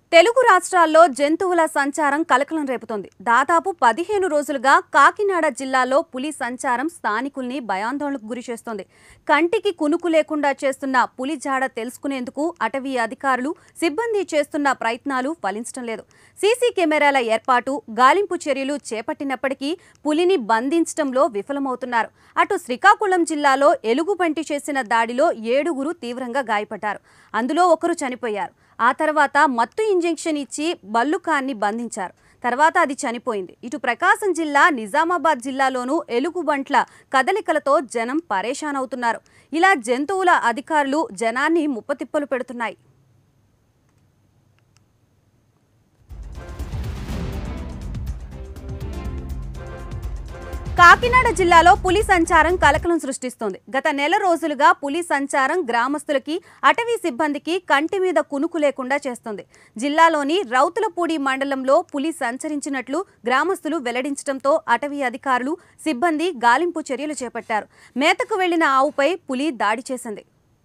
తెలుగు రాష్ట్రాల్లో జంతువుల సంచారం కలకలం రేపుతోంది దాదాపు పదిహేను రోజులుగా కాకినాడ జిల్లాలో పులి సంచారం స్థానికుల్ని భయాందోళనకు గురి చేస్తోంది కంటికి కునుకు లేకుండా చేస్తున్న పులి జాడ తెలుసుకునేందుకు అటవీ అధికారులు సిబ్బంది చేస్తున్న ప్రయత్నాలు ఫలించడం లేదు సీసీ కెమెరాల ఏర్పాటు గాలింపు చర్యలు చేపట్టినప్పటికీ పులిని బంధించడంలో విఫలమవుతున్నారు అటు శ్రీకాకుళం జిల్లాలో ఎలుగుబంటి చేసిన దాడిలో ఏడుగురు తీవ్రంగా గాయపడ్డారు అందులో ఒకరు చనిపోయారు ఆ తర్వాత మత్తు ఇంజెక్షన్ ఇచ్చి బల్లుకాన్ని బంధించారు తర్వాత అది చనిపోయింది ఇటు ప్రకాశం జిల్లా నిజామాబాద్ జిల్లాలోనూ ఎలుగుబంట్ల కదలికలతో జనం పరేషాన్ అవుతున్నారు ఇలా జంతువుల అధికారులు జనాన్ని ముప్పతిప్పలు పెడుతున్నాయి కాకినాడ జిల్లాలో పులి సంచారం కలకలం సృష్టిస్తోంది గత నెల రోజులుగా పులి సంచారం గ్రామస్తులకి అటవీ సిబ్బందికి కంటి మీద కునుకు లేకుండా చేస్తోంది జిల్లాలోని రౌతులపూడి మండలంలో పులి సంచరించినట్లు గ్రామస్తులు వెల్లడించడంతో అటవీ అధికారులు సిబ్బంది గాలింపు చర్యలు చేపట్టారు మేతకు వెళ్లిన ఆవుపై పులి దాడి చేసింది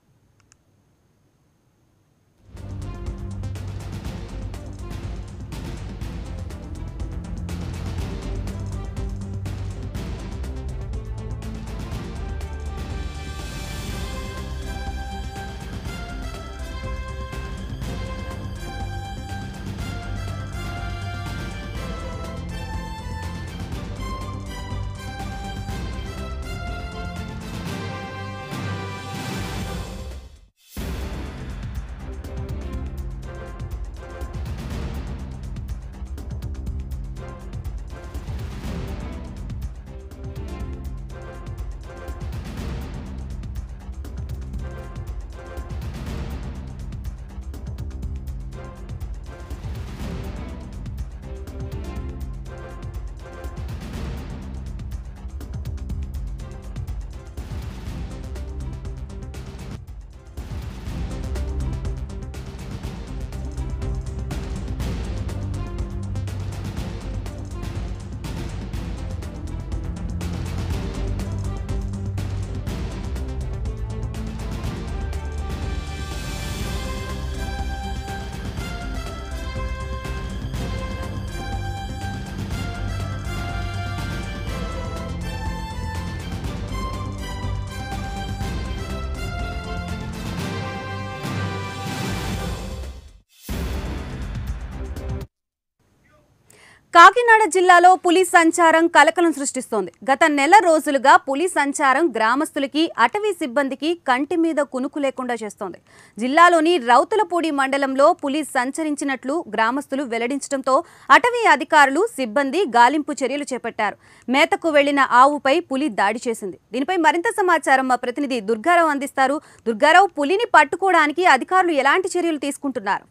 కాకినాడ జిల్లాలో పులి సంచారం కలకలం సృష్టిస్తోంది గత నెల రోజులుగా పులి సంచారం గ్రామస్తులకి అటవీ సిబ్బందికి కంటి మీద కునుకు లేకుండా చేస్తోంది జిల్లాలోని రౌతులపూడి మండలంలో పులి సంచరించినట్లు గ్రామస్తులు వెల్లడించడంతో అటవీ అధికారులు సిబ్బంది గాలింపు చర్యలు చేపట్టారు మేతకు వెళ్లిన ఆవుపై పులి దాడి చేసింది దీనిపై మరింత సమాచారం మా ప్రతినిధి దుర్గారావు అందిస్తారు దుర్గారావు పులిని పట్టుకోవడానికి అధికారులు ఎలాంటి చర్యలు తీసుకుంటున్నారు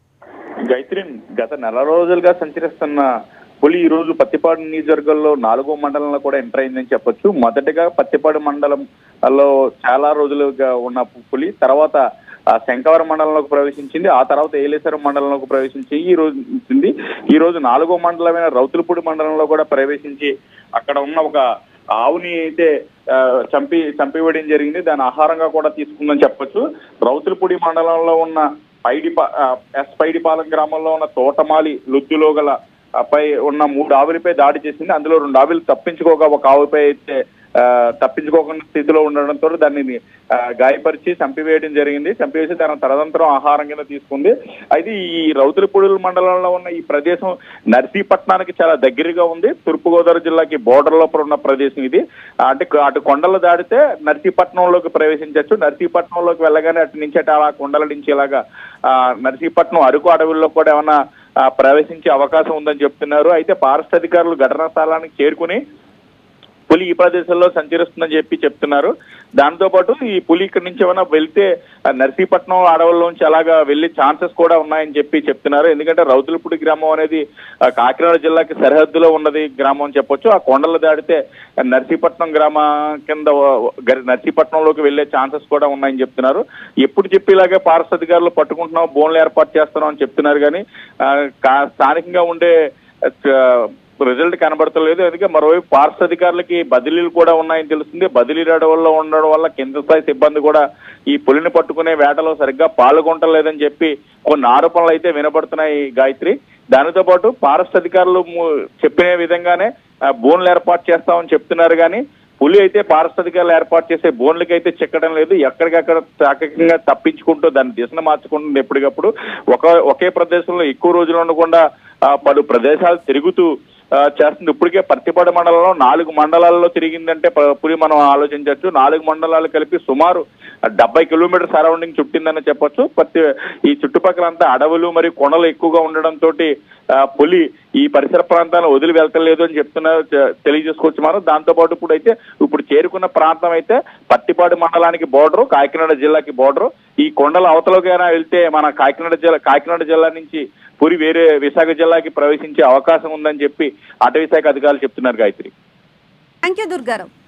గైత్రి గత నెల రోజులుగా సంచరిస్తున్న పులి ఈ రోజు పత్తిపాడు నియోజకవర్గంలో నాలుగో మండలంలో కూడా ఎంటర్ అయిందని చెప్పొచ్చు మొదటగా పత్తిపాడు మండలంలో చాలా రోజులుగా ఉన్న పులి తర్వాత ఆ శంకవరం మండలంలోకి ప్రవేశించింది ఆ తర్వాత ఏలేశ్వరం మండలంలోకి ప్రవేశించి ఈ రోజు ఉంటుంది. ఈ రోజు నాలుగో మండలమైన రౌతులపూడి మండలంలో కూడా ప్రవేశించి అక్కడ ఉన్న ఒక ఆవుని అయితే ఆ, చంపి చంపివేయడం జరిగింది దాని ఆహారంగా కూడా తీసుకుందని చెప్పొచ్చు రౌతులపూడి మండలంలో ఉన్న పైడిపా ఆ, ఎస్ పైడిపాలెం గ్రామంలో ఉన్న తోటమాలి లుద్దులో గల ఆ, పై ఉన్న మూడు ఆవులపై దాడి చేసింది అందులో రెండు ఆవులు తప్పించుకోగా ఒక ఆవుపై అయితే ఆ, తప్పించుకోకుండా స్థితిలో ఉండడంతో దాన్ని ఆ, గాయపరిచి చంపివేయడం జరిగింది చంపివేసి తన తదనంతరం ఆహారం కింద తీసుకుంది అయితే ఈ రౌతులపూడి మండలంలో ఉన్న ఈ ప్రదేశం నర్సీపట్నానికి చాలా దగ్గరగా ఉంది తూర్పుగోదావరి జిల్లాకి బోర్డర్ లోపల ఉన్న ప్రదేశం ఇది ఆ, అంటే అటు కొండలు దాటితే నర్సీపట్నంలోకి ప్రవేశించవచ్చు నర్సీపట్నంలోకి వెళ్ళగానే అటు నుంచి అటు అలా కొండల నుంచి ఇలాగా ఆ, నర్సీపట్నం అరకు అడవుల్లో కూడా ఏమన్నా ఆ, ప్రవేశించే అవకాశం ఉందని చెప్తున్నారు అయితే ఫారెస్ట్ అధికారులు ఘటనా స్థలానికి చేరుకుని పులి ఈ ప్రదేశంలో సంచరిస్తుందని చెప్పి చెప్తున్నారు దాంతో పాటు ఈ పులి ఇక్కడి నుంచి ఏమైనా వెళ్తే ఆ, నర్సీపట్నం అడవుల్లోంచి అలాగా వెళ్లే ఛాన్సెస్ కూడా ఉన్నాయని చెప్పి చెప్తున్నారు ఎందుకంటే రౌతులపూడి గ్రామం అనేది ఆ, కాకినాడ జిల్లాకి సరిహద్దులో ఉన్నది గ్రామం అని చెప్పొచ్చు ఆ కొండలు దాటితే ఆ, నర్సీపట్నం గ్రామ కింద వ- గరి- నర్సీపట్నంలోకి వెళ్లే ఛాన్సెస్ కూడా ఉన్నాయని చెప్తున్నారు ఎప్పుడు చెప్పేలాగే ఫారెస్ట్ అధికారులు పట్టుకుంటున్నాం బోన్లు ఏర్పాటు చేస్తున్నాం అని చెప్తున్నారు కానీ ఆ, కా- స్థానికంగా ఉండే ఆ, రిజల్ట్ కనబడతలేదు అందుకే మరోవైపు ఫారెస్ట్ అధికారులకి బదిలీలు కూడా ఉన్నాయని తెలుస్తుంది బదిలీ అడవుల్లో ఉండడం వల్ల కింద స్థాయి సిబ్బంది కూడా ఈ పులిని పట్టుకునే వేటలో సరిగ్గా పాల్గొంటలేదని చెప్పి కొన్ని ఆరోపణలు అయితే వినబడుతున్నాయి గాయత్రి దానితో పాటు ఫారెస్ట్ అధికారులు ము- చెప్పిన విధంగానే ఆ, బోన్లు ఏర్పాటు చేస్తామని చెప్తున్నారు కానీ పులి అయితే ఫారెస్ట్ అధికారులు ఏర్పాటు చేసే బోన్లకి అయితే చిక్కడం లేదు ఎక్కడికక్కడ తాకకంగా తప్పించుకుంటూ దాన్ని దిశను మార్చుకుంటుంది ఎప్పటికప్పుడు ఒక ఒకే ప్రదేశంలో ఎక్కువ రోజులు ఉండకుండా ఆ, పలు ప్రదేశాలు తిరుగుతూ ఆ, చేస్తుంది ఇప్పటికే పత్తిపాడు మండలంలో నాలుగు మండలాల్లో తిరిగిందంటే ప- పులి మనం ఆలోచించవచ్చు నాలుగు మండలాలు కలిపి సుమారు డెబ్బై కిలోమీటర్ సరౌండింగ్ చుట్టిందని చెప్పొచ్చు పత్తి ఈ చుట్టుపక్కలంతా అడవులు మరియు కొండలు ఎక్కువగా ఉండడంతో పులి ఈ పరిసర ప్రాంతాలను వదిలి వెళ్తలేదు అని చెప్తున్నారు తె- తెలియజేసుకోవచ్చు మనం దాంతో పాటు ఇప్పుడు అయితే ఇప్పుడు చేరుకున్న ప్రాంతం అయితే పత్తిపాడు మండలానికి బోర్డరు కాకినాడ జిల్లాకి బోర్డరు ఈ కొండల అవతలకైనా వెళ్తే మన కాకినాడ జిల్లా కాకినాడ జిల్లా నుంచి పులి వేరే విశాఖ జిల్లాకి ప్రవేశించే అవకాశం ఉందని చెప్పి అటవీ శాఖ అధికారులు చెప్తున్నారు గాయత్రి థ్యాంక్ యూ దుర్గారావు